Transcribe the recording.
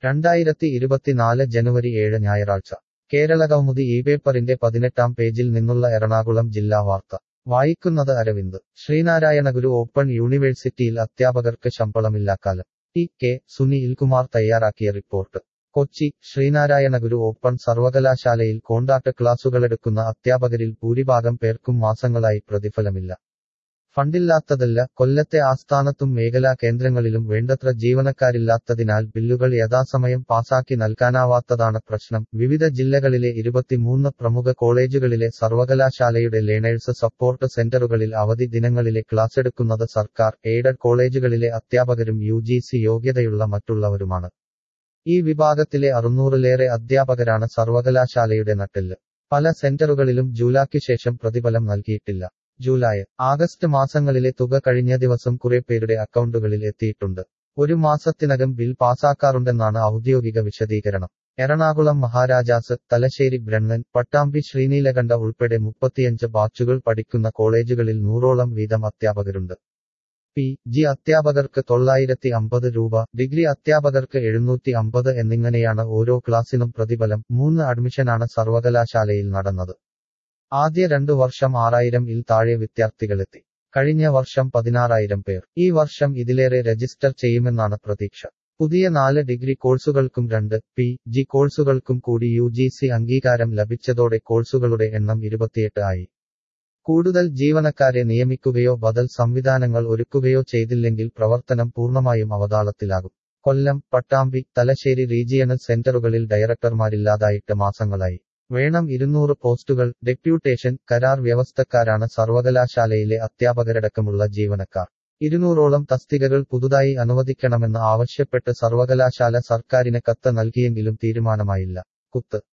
രണ്ടായിരത്തി ഇരുപത്തിനാല് ജനുവരി ഏഴ് ഞായറാഴ്ച കേരളകൗമുദി ഈ പേപ്പറിന്റെ പതിനെട്ടാം പേജിൽ നിന്നുള്ള എറണാകുളം ജില്ലാ വാർത്ത വായിക്കുന്നത് അരവിന്ദ് ശ്രീനാരായണഗുരു ഓപ്പൺ യൂണിവേഴ്സിറ്റിയിൽ അധ്യാപകർക്ക് ശമ്പളമില്ലാക്കാലം ടി കെ സുനിൽകുമാർ തയ്യാറാക്കിയ റിപ്പോർട്ട് കൊച്ചി ശ്രീനാരായണഗുരു ഓപ്പൺ സർവകലാശാലയിൽ കോണ്ടാക്ട് ക്ലാസുകളെടുക്കുന്ന അധ്യാപകരിൽ ഭൂരിഭാഗം പേർക്കും മാസങ്ങളായി പ്രതിഫലമില്ല ഫണ്ടില്ലാത്തതല്ല കൊല്ലത്തെ ആസ്ഥാനത്തും മേഖലാ കേന്ദ്രങ്ങളിലും വേണ്ടത്ര ജീവനക്കാരില്ലാത്തതിനാൽ ബില്ലുകൾ യഥാസമയം പാസാക്കി നൽകാനാവാത്തതാണ് പ്രശ്നം വിവിധ ജില്ലകളിലെ ഇരുപത്തിമൂന്ന് പ്രമുഖ കോളേജുകളിലെ സർവകലാശാലയുടെ ലേണേഴ്സ് സപ്പോർട്ട് സെന്ററുകളിൽ അവധി ദിനങ്ങളിലെ ക്ലാസെടുക്കുന്നത് സർക്കാർ എയ്ഡഡ് കോളേജുകളിലെ അധ്യാപകരും യു യോഗ്യതയുള്ള മറ്റുള്ളവരുമാണ് ഈ വിഭാഗത്തിലെ അറുന്നൂറിലേറെ അധ്യാപകരാണ് സർവകലാശാലയുടെ നട്ടെല്ല് പല സെന്ററുകളിലും ജൂലായ്ക്ക് ശേഷം പ്രതിഫലം നൽകിയിട്ടില്ല ജൂലൈ ആഗസ്റ്റ് മാസങ്ങളിലെ തുക കഴിഞ്ഞ ദിവസം കുറെ പേരുടെ അക്കൗണ്ടുകളിൽ എത്തിയിട്ടുണ്ട് ഒരു മാസത്തിനകം ബിൽ പാസാക്കാറുണ്ടെന്നാണ് ഔദ്യോഗിക വിശദീകരണം എറണാകുളം മഹാരാജാസ് തലശ്ശേരി ബ്രണ്ണൻ പട്ടാമ്പി ശ്രീനീലകണ്ഠ ഉൾപ്പെടെ മുപ്പത്തിയഞ്ച് ബാച്ചുകൾ പഠിക്കുന്ന കോളേജുകളിൽ നൂറോളം വീതം അധ്യാപകരുണ്ട് പി ജി അധ്യാപകർക്ക് തൊള്ളായിരത്തി അമ്പത് രൂപ ഡിഗ്രി അധ്യാപകർക്ക് എഴുന്നൂറ്റി അമ്പത് എന്നിങ്ങനെയാണ് ഓരോ ക്ലാസിനും പ്രതിഫലം മൂന്ന് അഡ്മിഷനാണ് സർവകലാശാലയിൽ നടന്നത് ആദ്യ രണ്ടു വർഷം ആറായിരം ഇൽ താഴെ വിദ്യാർത്ഥികളെത്തി കഴിഞ്ഞ വർഷം പതിനാറായിരം പേർ ഈ വർഷം ഇതിലേറെ രജിസ്റ്റർ ചെയ്യുമെന്നാണ് പ്രതീക്ഷ പുതിയ നാല് ഡിഗ്രി കോഴ്സുകൾക്കും രണ്ട് പി ജി കോഴ്സുകൾക്കും കൂടി യു ജി സി അംഗീകാരം ലഭിച്ചതോടെ കോഴ്സുകളുടെ എണ്ണം ഇരുപത്തിയെട്ട് ആയി കൂടുതൽ ജീവനക്കാരെ നിയമിക്കുകയോ ബദൽ സംവിധാനങ്ങൾ ഒരുക്കുകയോ ചെയ്തില്ലെങ്കിൽ പ്രവർത്തനം പൂർണ്ണമായും അവതാളത്തിലാകും കൊല്ലം പട്ടാമ്പി തലശ്ശേരി റീജിയണൽ സെന്ററുകളിൽ ഡയറക്ടർമാരില്ലാതായിട്ട് മാസങ്ങളായി വേണം ഇരുന്നൂറ് പോസ്റ്റുകൾ ഡെപ്യൂട്ടേഷൻ കരാർ വ്യവസ്ഥക്കാരാണ് സർവകലാശാലയിലെ അധ്യാപകരടക്കമുള്ള ജീവനക്കാർ ഇരുന്നൂറോളം തസ്തികകൾ പുതുതായി അനുവദിക്കണമെന്ന് ആവശ്യപ്പെട്ട് സർവകലാശാല സർക്കാരിന് കത്ത് നൽകിയെങ്കിലും തീരുമാനമായില്ല കുത്ത്